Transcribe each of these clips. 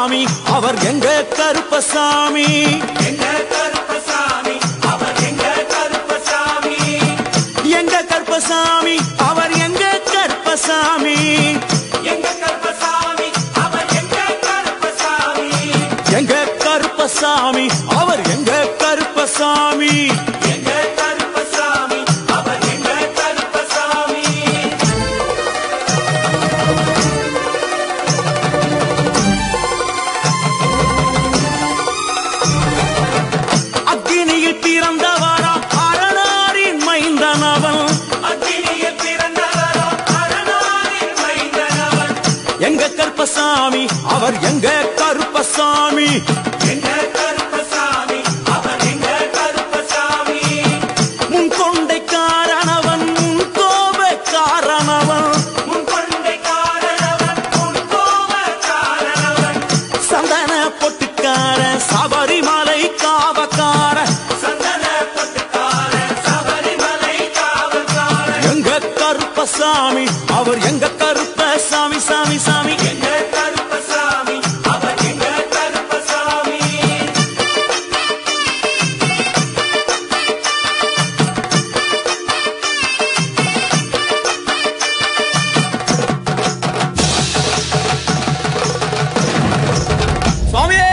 கருப்பசாமி அவர் எங்க கருப்பசாமி எங்க கருப்பசாமி அவர் எங்க கருப்பசாமி எங்க கருப்பசாமி அவர் எங்க கருப்பசாமி எங்க கருப்பசாமி அவர் எங்க கருப்பசாமி எங்க கருப்பசாமி அவர் எங்க கருப்பசாமி எங்க கருப்பசாமி அவர் எங்க கருப்பசாமி அக்கினியில் பிறந்தவரா அரணாரின் மைந்தனவன் அக்கினியில் பிறந்தவரோ அரணாரின் மைந்தனவன் எங்க கருப்பசாமி அவர் எங்க கருப்பசாமி எங்க கருப்பசாமி அவர் எங்க கருப்பசாமி முன் கொண்டை காரணவன் முன் கோப காரணவன் முன் கொண்டை காரணவன் முன் கோப காரணவன் சந்தன பொட்டுக்கார சபரிமலை காவக்கார சந்தன பொட்டுக்கார சபரிமலை காவல்கார எங்க கருப்பசாமி அவர் எங்க கருப்பசாமி சாமி சாமி எங்க கருப்பசாமி அவர் எங்க கருப்பசாமி சுவாமியே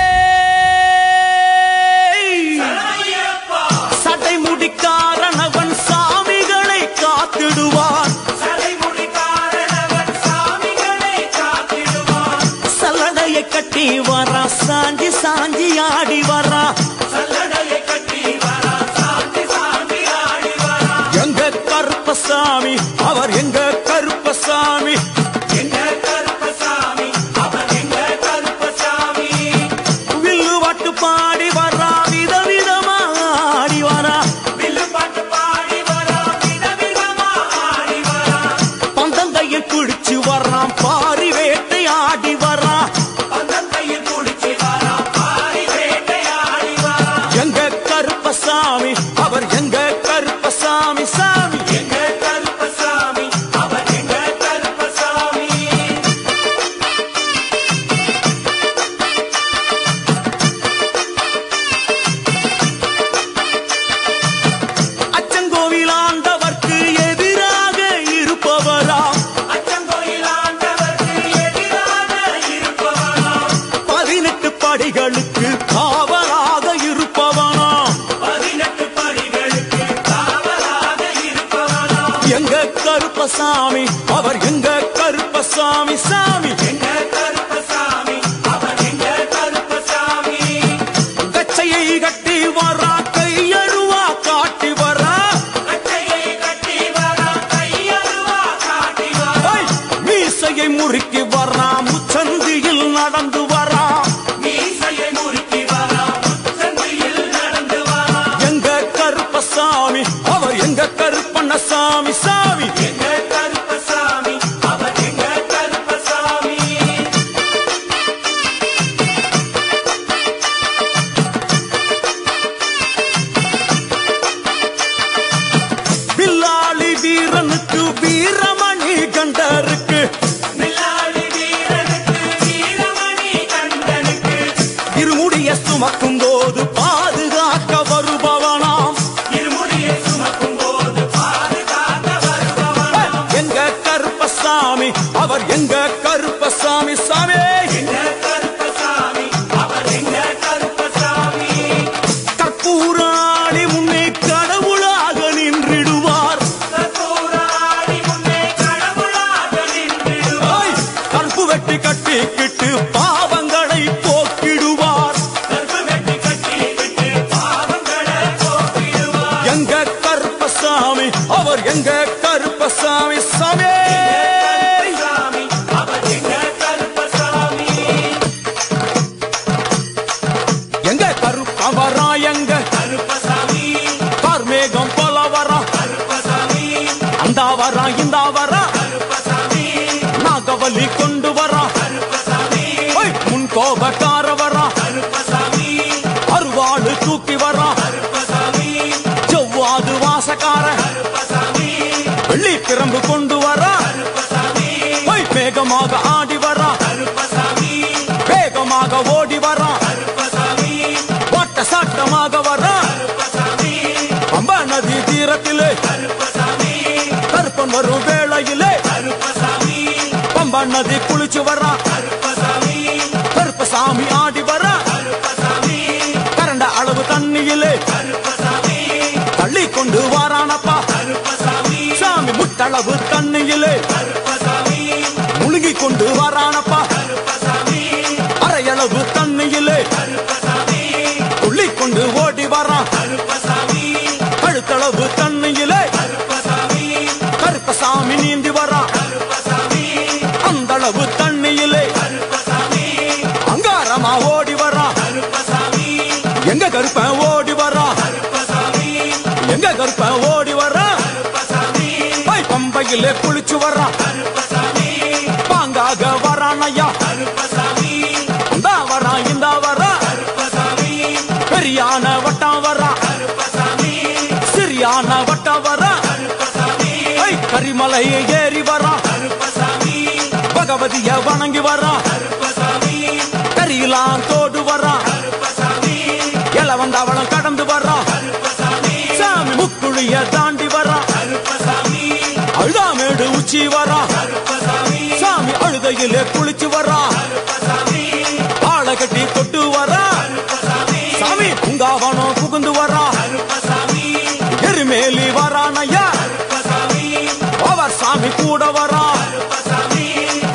ஐயப்பா சட்டை முடிக்காரணவன் சாமிகளை காத்திடுவான் சடைமுடி காரணவன் சாமிகளை காத்திடுவான் சல்லடையை கட்டி வரா சாஞ்சி சாஞ்சி ஆடி வரா சல்லடையை கட்டி வரா சாந்தி சாந்தி ஆடி வரா எங்க கருப்பசாமி அவர் எங்க கருப்பசாமி எங்க கருப்பசாமி அவர் எங்க கருப்பசாமி வில்லு வாட்டு பாடி வரா விதவிதமா ஆடி வரா வில்லு பாட்டு பாடி வரா விதவிதமா ஆடி வரா பந்தங்கையில் குடிச்சு வர்றான் பாரி வேட்டை ஆடி வரா பந்தத்தையில் குடிச்சு வரா பாரி வேட்டையாடி வரா எங்க கருப்பசாமி அவர் எங்க கருப்பசாமி சாமி எங்க கருப்பசாமி அவர் எங்க கருப்பசாமி அச்சங்கோவில் ஆண்டவர்க்கு எதிராக இருப்பவரா அச்சங்கோயில் ஆண்டவருக்கு எதிராக இருப்பவனாம் பதினெட்டு படிகளுக்கு காவலாக இருப்பவனா பதினெட்டு படிகளுக்கு காவலாக இருப்பவனாம் எங்க கருப்பசாமி அவர் எங்க கருப்பசாமி சாமி எங்க கருப்பசாமி அவர் எங்க கருப்பசாமி கச்சையை கட்டி வரா கையழுவா காட்டி வரா கட்டையை கட்டி வரா கையருவா காட்டி வரா ஐ! மீசையை முறுக்கி வரா முச்சந்தியில் நடந்து வரா மீசையை முறுக்கி வரா முச்சந்தியில் நடந்து வரா எங்க கருப்பசாமி அவர் எங்க கருப்பண்ணசாமி சாமி எங்க கருப்பசாமி அவர் எங்க கருப்பசாமி வில்லாளி வீரனுக்கு வீரமணி கண்டருக்கு மில்லாடி வீரனுக்கு வீரமணி கண்டனுக்கு இருமுடிய சுமக்கும் போது பாதுகாக்க வருபவனாம் இருமுடியை சுமக்கும் போது பாதுகாக்க வருபவனாம் எங்க கருப்பசாமி அவர் எங்க கருப்பசாமி சாமி எங்க கருப்பசாமி அவர் எங்க கருப்பசாமி கற்பூராளி முன்னே கடவுளாக நின்றிடுவார் கற்பூராடி முன்னே கடவுளாக நின்றிடுவார் ஐ! கற்பு வெட்டி கட்டிக்கிட்டு பாவங்களை போக்கிடுவார் கற்பு வெட்டி கட்டி விட்டு பாவங்களை போக்கிடுவார் எங்க கருப்பசாமி அவர் எங்க கருப்பசாமி சாமி கருப்பசாமி அவர் எங்க கருப்பசாமி எங்க கருப்பவரா எங்க கருப்பசாமி கார்மேகம் போல வரா கருப்பசாமி அந்த வரா இந்த வரா கருப்பசாமி நாகவலி கொண்டு வரா கருப்பசாமி ஓய், முன் கோபக்கார வரா கருப்பசாமி அருவாளு தூக்கி வரா கருப்பசாமி செவ்வாது வாசக்கார கருப்பசாமி வெள்ளி பிரம்பு கொண்டு வரா கருப்பசாமி ஓய், வேகமாக ஆடி வரா கருப்பசாமி வேகமாக வேளையிலே கருப்பசாமி கருப்பன் வரும் வேளையிலே கருப்பசாமி பம்பா நதி குளிச்சு வர்றான் கருப்பசாமி கருப்பசாமி ஆடி வர்றான் கருப்பசாமி கரண்ட அளவு தண்ணியிலே கருப்பசாமி தள்ளி கொண்டு வாரானப்பா கருப்பசாமி சாமி முட்டளவு தண்ணியிலே கருப்பசாமி முழுகி கொண்டு வாரானப்பா கருப்பசாமி அரையளவு தண்ணியிலே கருப்பசாமி துள்ளி கொண்டு ஓடி வரான் கருப்பசாமி கழுத்தளவு தண்ணியிலே கருப்பசாமி கருப்பசாமி நீந்தி வரான் கருப்பசாமி அந்த அளவு தண்ணியிலே கருப்பசாமி அங்காரமா ஓடி வரான் கருப்பசாமி எங்க கருப்பன் ஓடி வரான் கருப்பசாமி எங்க கருப்பன் ஓடி வரான் கருப்பசாமி பை பம்பையிலே குளிச்சு வரான் கருப்பசாமி பாங்காக வரான் ஐயா கருப்பசாமி இந்த வரான் இந்த வரான் கருப்பசாமி பெரியான வட்டம் வரான் கருப்பசாமி சிறியான வட்டம் வரான் கருப்பசாமி ஐ கரிமலை ஏறி வரான் கருப்பசாமி பகவதிய வணங்கி வரான் கருப்பசாமி கரியெல்லாம் தோடு வரான் கருப்பசாமி இல வந்தவளம் கடந்து வரான் கருப்பசாமி சாமி முக்குழிய தாண்டி வரான் கருப்பசாமி அழுதாமேடு உச்சி வரான் கருப்பசாமி சாமி அழுதையிலே குளிச்சு வரான் கருப்பசாமி ஆளை கட்டி தொட்டு வரான் கருப்பசாமி சாமி உங்காவனம் புகுந்து வரான் கருப்பசாமி எருமேலி வரான் ஐயா கருப்பசாமி அவர் சாமி கூட வரான் கருப்பசாமி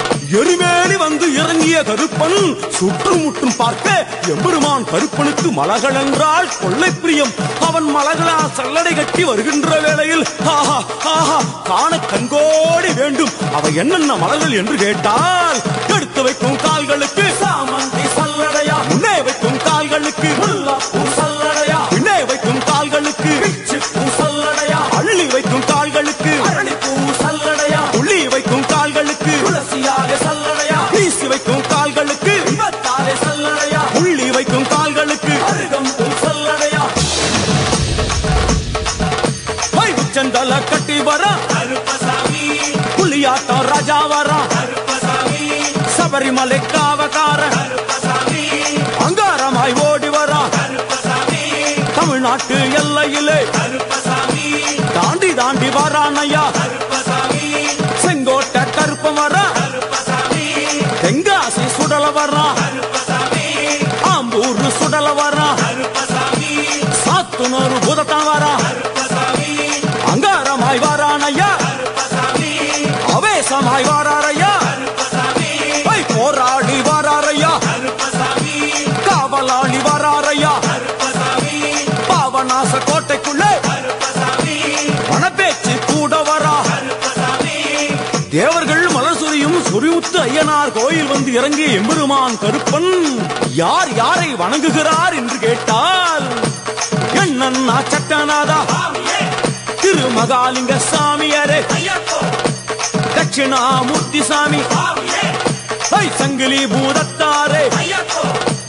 எருமேலி வந்து இறங்கிய கருப்பன் சுற்றுமுற்றும் பார்க்க எம்பெருமான் கருப்பனுக்கு மலகள் என்றால் கொள்ளை பிரியம் அவன் மலகளால் சல்லடை கட்டி வருகின்ற வேளையில் ஆஹா ஆஹா காண கண்கோடி வேண்டும் அவை என்னென்ன மலர்கள் என்று கேட்டால் எடுத்து வைக்கும் கால்களுக்கு சாமந்தி சல்லடையா முன்னே வைக்கும் கால்களுக்கு முல்லாப்பூ சல்லடையா பின்னே வைக்கும் கால்களுக்கு பிச்சிப்பூ சல்லடையா அள்ளி வைக்கும் கால்களுக்கு அரளிப்பூ சல்லடையா உள்ளி வைக்கும் கால்களுக்கு துளசியாக சல்லடையா வீசி வைக்கும் கால்களுக்கு விபத்தாலே சல்லடையா உள்ளி வைக்கும் கால்களுக்கு அருகம்பூ சல்லடையா வை உச்சந்தல கட்டி வர கருப்பசாமி புலியாட்டம் ராஜா வர கருப்பசாமி சபரிமலை காவகார கருப்பசாமி அங்காரமாய் ஓடி வர கருப்பசாமி தமிழ்நாட்டு எல்லையிலே கருப்பசாமி தாண்டி தாண்டி வரானையா கருப்பசாமி செங்கோட்டை கருப்பம் வர கருப்பசாமி தெங்காசி சுடல வர்றா கருப்பசாமி ஆம்பூர் சுடல வர்றா கருப்பசாமி சாத்துனூர் புதத்தான் வரா கருப்பசாமி அங்காரமாய் வாரானையா கருப்பசாமி அவேசமாய் வாராரையா கருப்பசாமி பை போராடி வாராரையா கருப்பசாமி காவலாளி வாராரையா கருப்பசாமி பாவநாச கோட்டைக்குள்ளே கருப்பசாமி வனப்பேச்சு கூட வரா கருப்பசாமி தேவர்கள் மலர் சொரியும் சொரிமுத்து ஐயனார் கோயில் வந்து இறங்கிய எம்பெருமான் கருப்பன் யார் யாரை வணங்குகிறார் என்று கேட்டால் என்னன்னா சட்டநாதா சுவாமியே திருமகாலிங்க சாமியாரே ஐயப்போ தட்சிணாமூர்த்தி சாமி சுவாமியே ஐ சங்கிலி பூதத்தாரே ஐயப்போ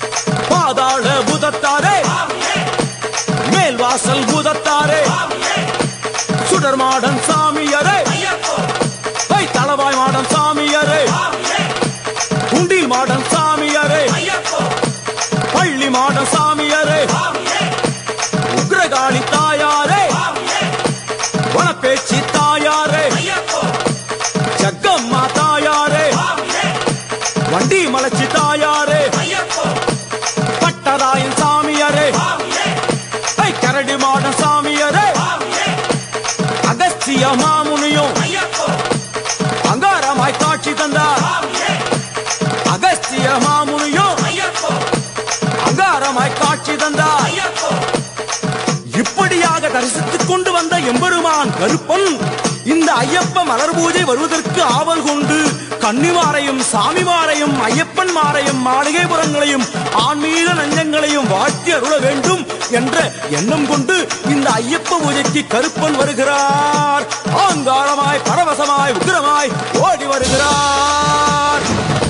பாதாள பூதத்தாரே சுவாமியே மேல்வாசல் பூதத்தாரே சுவாமியே சுடர்மாடன் சாமியாரே ஐயப்போ ஐ தளவாய் மாடன் சாமியாரே சுவாமியே குண்டில் மாடன் சாமியாரே ஐயப்போ பள்ளி மாடன் சாமியாரே சுவாமியே உக்ரகாளி தாயாரே சுவாமியே வனப்பேச்சி தாயாரே ஐயப்போ ஜக்கம்மா தாயாரே சுவாமியே வண்டி மலைச்சி தாயாரே ஐயப்போ பட்டராயன் சாமியாரே சுவாமியே ஐ கரடி மாடன் சாமியாரே சுவாமியே அகஸ்திய மாமுனியும் ஐயப்போ அங்காரமாய் காட்சி தந்தார் சுவாமியே அகஸ்திய மாமுனியும் ஐயப்போ அங்காரமாய் காட்சி தந்தார் ஐயப்போ இப்படியாக தரிசித்துக் கொண்டு வந்த எம்பெருமான் கருப்பன் இந்த ஐயப்ப மலர் பூஜை வருவதற்கு ஆவல் கொண்டு கன்னிமாரையும் சாமிமாரையும் ஐயப்பன் மாரையும் மாளிகைபுரங்களையும் ஆன்மீக நஞ்சங்களையும் வாழ்த்தி அருள வேண்டும் என்ற எண்ணம் கொண்டு இந்த ஐயப்ப பூஜைக்கு கருப்பன் வருகிறார் ஆங்காரமாய் பரவசமாய் உக்கிரமாய் ஓடி வருகிறார்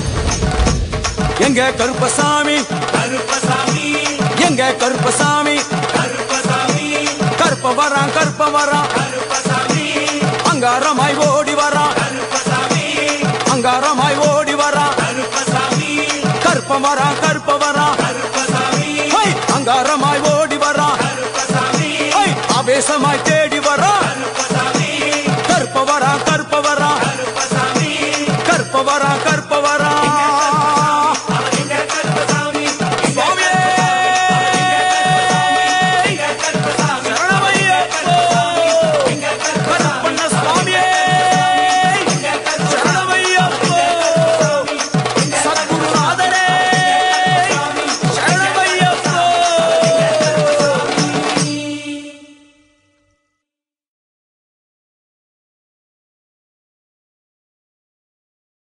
எங்க கருப்பசாமி கருப்பசாமி எங்க கருப்பசாமி கருப்பசாமி கருப்ப வரான் கருப்ப வரான் கருப்பசாமி அங்காரமாய் ஓடி வரான் கருப்பசாமி அங்காரமாய் ஓடி வரான் கருப்பசாமி கருப்ப வரான் கருப்ப வரான் கருப்பசாமி ஹை, அங்காரமாய் ஓடி வரான் கருப்பசாமி ஹை, ஆவேசமாய் தே